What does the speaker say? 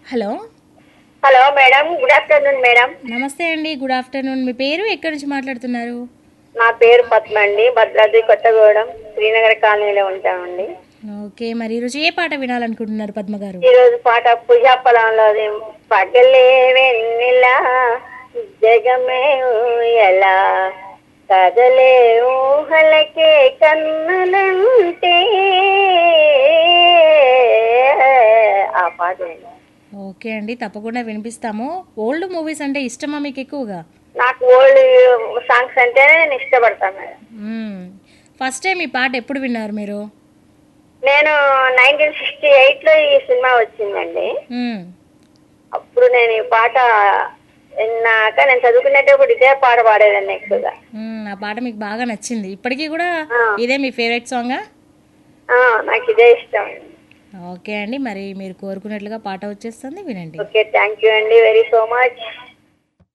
Hello hello madam good afternoon madam నమస్తే అండి good afternoon మీ పేరు ఎక్కడి నుంచి మాట్లాడుతున్నారు నా పేరు పద్మ అండి భద్రాద్రి కొత్తగూడెం శ్రీనగర్ కాలనీలో ఉంటామండి ఓకే మరి ఈరోజు ఏ పాట వినాలనుకుంటున్నారు పద్మ గారు ఈ రోజు పాట పూజా పొలంలో పగలే వెన్నెలా జగమే ఎలా కదలే ఊహలకే కన్నులంటే ఆ పాట వినండి. ఓకే అండి తప్పకుండా వినిపిస్తాము ఓల్డ్ మూవీస్ అంటే ఇష్టమా మీకు ఎక్కువగా నాకు ఓల్డ్ సాంగ్స్ అంటేనే నేను ఇష్టపడతాను మేడం ఫస్ట్ టైం ఈ పాట ఎప్పుడు విన్నారు మీరు నేను నైన్టీన్ సిక్స్టీ ఎయిట్ లో ఈ సినిమా వచ్చిందండి మ్మ్. అప్పుడు నేను ఈ పాట విన్నాక నేను చదువుకునేటప్పుడు ఇదే పాట పాడేదాన్ని ఎక్కువగా మ్మ్, ఆ పాట మీకు బాగా నచ్చింది ఇప్పటికీ కూడా ఆ. ఇదే మీ ఫేవరెట్ సాంగా ఆ, నాకు ఇదే ఇష్టం ఓకే అండి మరి మీరు కోరుకున్నట్లుగా పాట వచ్చేస్తుంది వినండి ఓకే థ్యాంక్ యూ అండి వెరీ సో మచ్